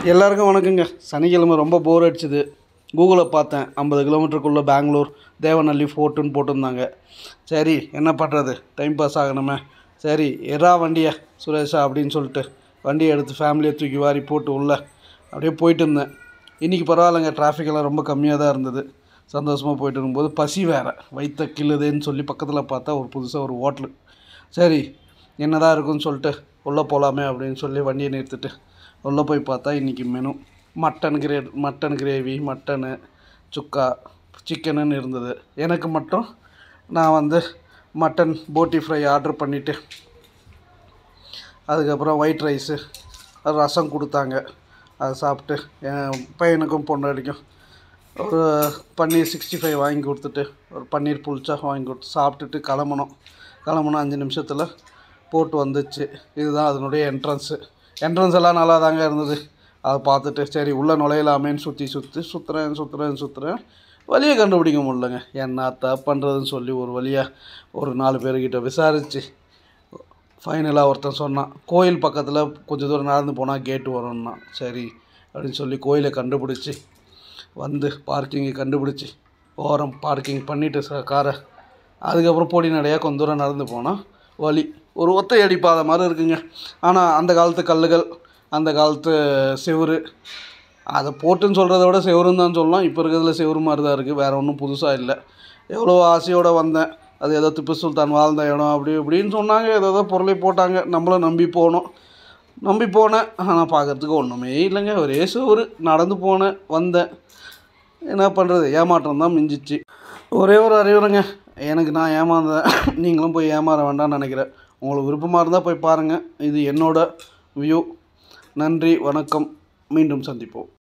எல்லாருக்கும் வணக்கங்க சனிக்கிழமை ரொம்ப போர் அடிச்சுது கூகுளை பார்த்தேன் ஐம்பது கிலோமீட்டருக்குள்ளே பெங்களூர் தேவநல்லி ஃபோர்ட்டுன்னு போட்டிருந்தாங்க சரி என்ன பண்ணுறது டைம் பாஸ் ஆகணுமே சரி எறா வண்டியை சுரேஷா அப்படின்னு சொல்லிட்டு வண்டியை எடுத்து ஃபேமிலியை தூக்கி வாரி போட்டு உள்ள அப்படியே போயிட்டு இருந்தேன் இன்றைக்கி பரவாயில்லைங்க டிராஃபிக்கெல்லாம் ரொம்ப கம்மியாக தான் இருந்தது சந்தோஷமாக போயிட்டு இருக்கும்போது பசி வேறு வயிற்ற கிள்ளுதேன்னு சொல்லி பக்கத்தில் பார்த்தா ஒரு புதுசாக ஒரு ஹோட்டலு சரி என்னதான் இருக்குன்னு சொல்லிட்டு உள்ளே போகலாமே அப்படின்னு சொல்லி வண்டியை நிறுத்திட்டு உள்ளே போய் பார்த்தா இன்றைக்கி menu mutton gravy mutton gravy mutton sukka சிக்கனுன்னு இருந்தது எனக்கு மட்டும் நான் வந்து மட்டன் போட்டி ஃப்ரை ஆர்டர் பண்ணிவிட்டு அதுக்கப்புறம் ஒயிட் ரைஸு ரசம் கொடுத்தாங்க அதை சாப்பிட்டு என் பையனுக்கும் பொண்டாடிக்கும் ஒரு பன்னீர் சிக்ஸ்டி ஃபைவ் வாங்கி கொடுத்துட்டு ஒரு பன்னீர் புளிச்சா வாங்கி கொடுத்து சாப்பிட்டுட்டு கிளம்புனோம் கிளம்புனோம் அஞ்சு நிமிஷத்தில் போட்டு வந்துச்சு இதுதான் அதனுடைய என்ட்ரன்ஸு என்ட்ரன்ஸ் எல்லாம் நல்லா தாங்க இருந்தது அதை பார்த்துட்டு சரி உள்ளே நுழையலாமேன்னு சுற்றி சுற்றி சுற்றுறேன் சுற்றுறேன் சுற்றுறேன் வழியை கண்டுபிடிக்க முடியலங்க என்னத்த பண்ணுறதுன்னு சொல்லி ஒரு வழியாக ஒரு நாலு பேர்கிட்ட விசாரித்து ஃபைனலாக ஒருத்தன் சொன்னான் கோயில் பக்கத்தில் கொஞ்சம் தூரம் நடந்து போனால் கேட்டு வரும்னா சரி அப்படின்னு சொல்லி கோயிலை கண்டுபிடிச்சி வந்து பார்க்கிங்கை கண்டுபிடிச்சி ஓரம் பார்க்கிங் பண்ணிவிட்டு சார் காரை அதுக்கப்புறம் பொடி நடையாக கொஞ்ச தூரம் நடந்து போனால் வழி ஒரு ஒத்தையடி பாதை மாதிரி இருக்குங்க ஆனால் அந்த காலத்து கல்லுகள் அந்த காலத்து செவுரு அதை போட்டுன்னு சொல்கிறத விட செவுருன்னு தான் சொல்லலாம் இப்போ இருக்கிறதுல செவுரு மாதிரி தான் இருக்குது வேறு ஒன்றும் புதுசாக இல்லை எவ்வளோ ஆசையோடு வந்தேன் அது ஏதோ திப்பு சுல்தான் வாழ்ந்த இடம் அப்படி இப்படின்னு சொன்னாங்க ஏதோ ஏதோ பொருளை போட்டாங்க நம்மளும் நம்பி போனோம் நம்பி போனேன் ஆனால் பார்க்கறதுக்கு ஒன்றுமே இல்லைங்க ஒரே செவுரு நடந்து போனேன் வந்தேன் என்ன பண்ணுறது ஏமாற்றம் தான் மிஞ்சிச்சு ஒரே ஒரு அறிவுரைங்க எனக்கு நான் ஏமாந்தேன் நீங்களும் போய் ஏமாற வேண்டாம்னு நினைக்கிறேன் உங்களுக்கு விருப்பமாக இருந்தால் போய் பாருங்கள் இது என்னோட வியூ நன்றி வணக்கம் மீண்டும் சந்திப்போம்